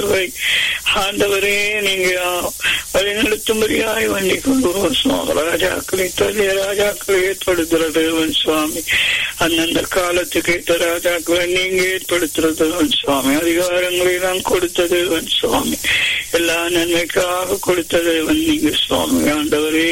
கிருபை ஆண்டவரே நீங்க வழிநடத்தும்படியாய் வண்டி கொள்வோம் சுவாமி ராஜாக்களை தள்ளிய ராஜாக்களை ஏற்படுத்துகிற தேவன் சுவாமி அந்தந்த காலத்துக்கு ஏற்ற ராஜாக்களை நீங்க ஏற்படுத்துகிற தேவன் சுவாமி அதிகாரங்களை எல்லாம் கொடுத்த தேவன் சுவாமி எல்லா நன்மைக்காக கொடுத்த தேவன் நீங்க சுவாமி ஆண்டவரே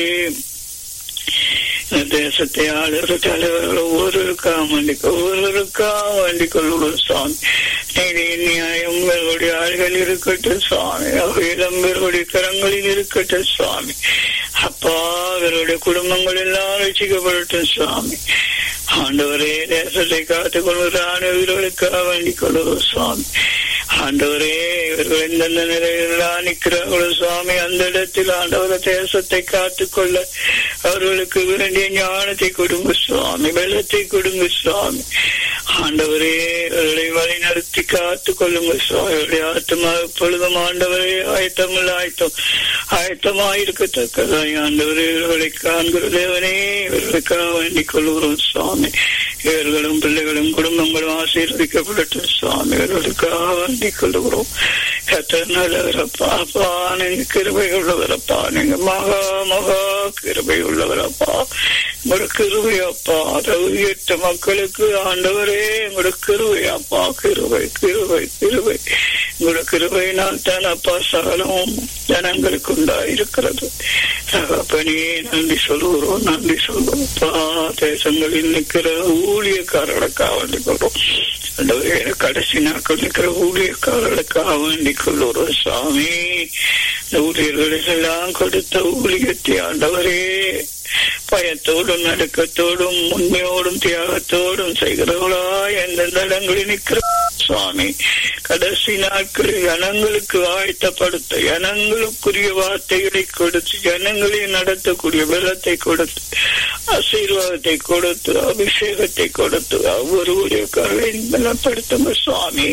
இந்த தேசத்தை ஆளுகிற தலைவர்கள் ஒவ்வொருவருக்காக வேண்டிக் ஒவ்வொருவருக்காக வேண்டிக் கொள்ளும் சுவாமி நீதி நியாயம் இவர்களுடைய ஆள்கள் இருக்கட்டும் சுவாமி இளம் இவர்களுடைய கரங்களில் இருக்கட்டும் சுவாமி அப்பா இவருடைய குடும்பங்கள் எல்லாம் ரசிக்கப்படட்டும் சுவாமி ஆண்டவரே தேசத்தை காத்துக் கொள்கிற ஆணவர்களுக்காக வேண்டிக் கொள்ளுவோம் சுவாமி ஆண்டவரே இவர்கள் எந்தெந்த நிலையில் நிற்கிறார்களோ சுவாமி அந்த இடத்தில் ஆண்டவர தேசத்தை காத்துக்கொள்ள அவர்களுக்கு வேண்டிய ஞானத்தை கொடுங்க சுவாமி வெள்ளத்தை கொடுங்க சுவாமி ஆண்டவரே அவர்களை வழி நடத்தி காத்து கொள்ளுங்க சுவாமி அவருடைய ஆத்மா எப்பொழுதும் ஆண்டவரே ஆயத்தமில்ல ஆயத்தம் ஆயத்தமாயிருக்கத்தக்கதாய் ஆண்டவரே இவர்களை காண்கிற தேவனே இவர்களுக்காக வேண்டிக் கொள்கிறோம் சுவாமி இவர்களும் பிள்ளைகளும் குடும்பங்களும் ஆசீர்வதிக்கப்படட்டும் சுவாமி இவர்களுக்காக வேண்டிக் கொள்கிறோம் கத்தர் நல்லவரப்பா அப்பா நீங்க கிருபை உள்ளவரப்பா நீங்க மகா மகா கிருபை உள்ளவரப்பா உங்களோட கிருபை அப்பா உயர்த்த மக்களுக்கு ஆண்டவரே உங்களோட கிருபை அப்பா கிருபை கிருபை கிருபை உங்களோட கிருபையினால் தான் அப்பா சகலமும் ஜனங்களுக்கு உண்டாயிருக்கிறது தகப்பனே நன்றி சொல்லுகிறோம் நன்றி சொல்லுவோம் அப்பா தேசங்களில் நிற்கிற ஊழியக்காரர்களுக்காக வேண்டிக் கொள்றோம் ஆண்டவரே கடைசி நாட்கள் நிற்கிற ஊழியக்காரர்களுக்காக வேண்டிக் கொள்ளுறோம் சுவாமி இந்த ஊழியர்களுக்கெல்லாம் கொடுத்த ஊழியத்தை ஆண்டவரே பயத்தோடும் நடுக்கத்தோடும் உண்மையோடும் தியாகத்தோடும் செய்கிறவளா எந்தெந்த இடங்களில் நிற்கிற சுவாமி கடைசி நாட்களில் ஜனங்களுக்கு ஆயத்தப்படுத்த ஜனங்களுக்குரிய வார்த்தைகளை கொடுத்து ஜனங்களை நடத்தக்கூடிய வெள்ளத்தை கொடுத்து ஆசீர்வாதத்தை கொடுத்து அபிஷேகத்தை கொடுத்து ஒவ்வொரு ஊழியக்காரர்களையும் பலப்படுத்துங்க சுவாமி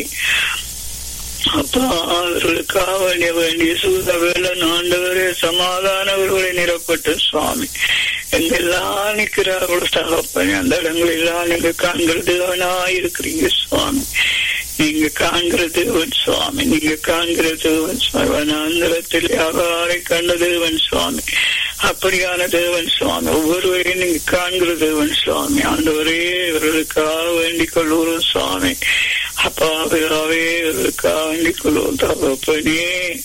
அப்பா அவர்களுக்காக வேண்டிய வேண்டிய சூத வேலன் ஆண்டவரே சமாதானவர்களை நிரப்பட்டு சுவாமி எங்கெல்லாம் நிற்கிறார்களோ தகப்பனே அந்த இடங்களெல்லாம் நீங்க காண்கிறது இருக்கிறீங்க சுவாமி நீங்க காண்கிற தேவன் சுவாமி நீங்க காண்கிற தேவன் சுவாமி வனாந்திரத்தில் யாரை கண்ட தேவன் சுவாமி அப்படியான தேவன் சுவாமி ஒவ்வொருவரையும் நீங்க காண்கிற தேவன் சுவாமி ஆண்டவரே இவர்களுக்காக வேண்டிக் கொள்ளுவோம் சுவாமி அப்பா பிதாவே இவர்களுக்காக வேண்டிக் கொள்வோம் தகப்பனே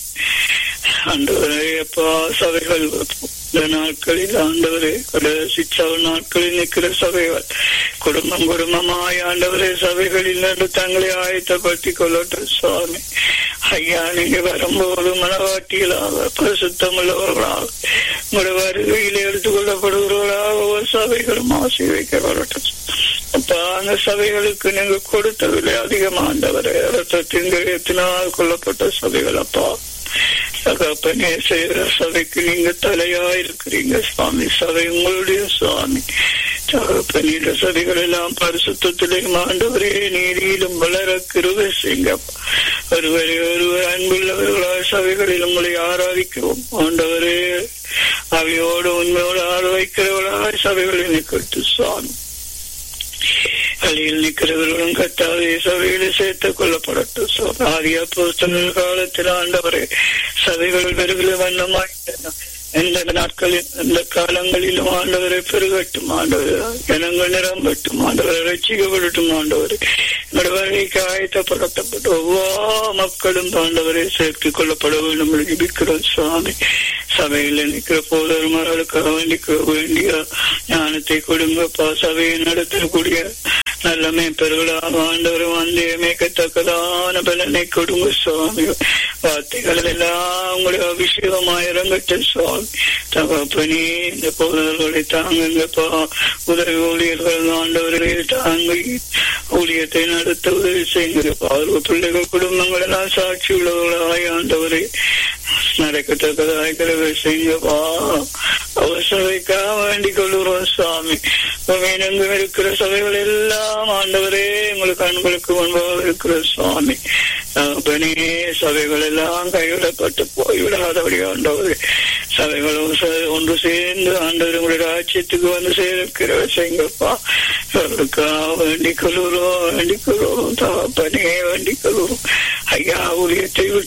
ஆண்டவரே அப்பா சபைகள் இந்த நாட்களில் ஆண்டவரே கடைசி நாட்களில் நிற்கிற சபைகள் குடும்பம் குடும்பமாய் ஆண்டவரே சபைகளில் நின்று தங்களை ஆயத்தப்படுத்திக் கொள்ளட்டும் சுவாமி ஐயா நீங்க வரும்போது மனவாட்டிகளாக பரிசுத்தம் உள்ளவர்களாக உங்களுடைய வருகையில் எடுத்துக் கொள்ளப்படுகிறவர்களாக ஒவ்வொரு சபைகளும் ஆசை வைக்கப்படட்டும் அப்பா அந்த சபைகளுக்கு நீங்க கொடுத்தவில்லை அதிகமாண்டவரே ரத்தத்தின் கிரகத்தினால் கொல்லப்பட்ட சபைகள் அப்பா தகப்பனே செய்கிற சபைக்கு நீங்க தலையா இருக்கிறீங்க சுவாமி சபை உங்களுடைய சுவாமி தகப்பனிட சபைகள் எல்லாம் பரிசுத்திலையும் ஆண்டவரே நீதியிலும் வளர கிருவை செய்யுங்க ஒருவரை ஒருவர் அன்புள்ளவர்களாய் சபைகளில் உங்களை ஆராதிக்கிறோம் ஆண்டவரே அவையோடு உண்மையோடு ஆராதிக்கிறவர்களாய் சபைகளில் நிற்கட்டு சுவாமி வழியில் நிற்கிறவர்களும் கத்தாவே சபைகளை சேர்த்துக் கொள்ளப்படட்டும் ஆதிய புஸ்தக காலத்தில் ஆண்டவரே சபைகள் பெருகில வண்ணமாயிட்டன எந்த நாட்களில் எந்த காலங்களிலும் ஆண்டவரை பெருகட்டும் ஆண்டவர் ஜனங்கள் நிரம்பட்டும் ஆண்டவரை ரசிக்கப்படட்டும் ஆண்டவர் எங்களுடைய வழிக்கு ஆயத்தப்படுத்தப்பட்ட ஒவ்வொரு மக்களும் ஆண்டவரை சேர்த்துக் கொள்ளப்பட வேண்டும் என்று ஜிபிக்கிறோம் சுவாமி சபையில் நிற்கிற போதர்மார்களுக்காக வேண்டிக்க வேண்டிய ஞானத்தை கொடுங்கப்பா சபையை நடத்தக்கூடிய நல்ல மேய்ப்பர்களாக ஆண்டவர் வந்து மேய்க்கத்தக்கதான பலனை கொடுங்க சுவாமி வார்த்தைகள் எல்லாம் உங்களுடைய அபிஷேகமாக இறங்கட்ட சுவாமி தகப்பனே இந்த போதர்களை தாங்குங்கப்பா உதவி ஊழியர்கள் ஆண்டவர்களை தாங்கி ஊழியத்தை நடத்த உதவி செய்யுங்கப்பா அவர்கள் பிள்ளைகள் குடும்பங்கள் எல்லாம் சாட்சி உள்ளவர்களாய் ஆண்டவரை நடக்கத்தக்கதாய் கிரவை செய்யுங்கப்பா அவர் சபைக்காக வேண்டிக் கொள்கிறோம் சுவாமி எங்கும் இருக்கிற சபைகள் எல்லாம் ஆண்டவரே உங்களுக்கு அன்புக்கு முன்பாக இருக்கிற சுவாமி பணி சபைகள் எல்லாம் கைவிடப்பட்டு போய்விடாதபடி ஆண்டவர் சபைகளும் ஒன்று சேர்ந்து ஆண்டவர் உங்களுடைய ராஜ்யத்துக்கு வந்து சேர்க்கிற செய்யுங்கப்பா அவர்களுக்காக வேண்டிக் கொள்கிறோம் வேண்டிக் கொள்கிறோம் தகப்பனே வேண்டிக் கொள்கிறோம் ஐயா ஊழியத்தை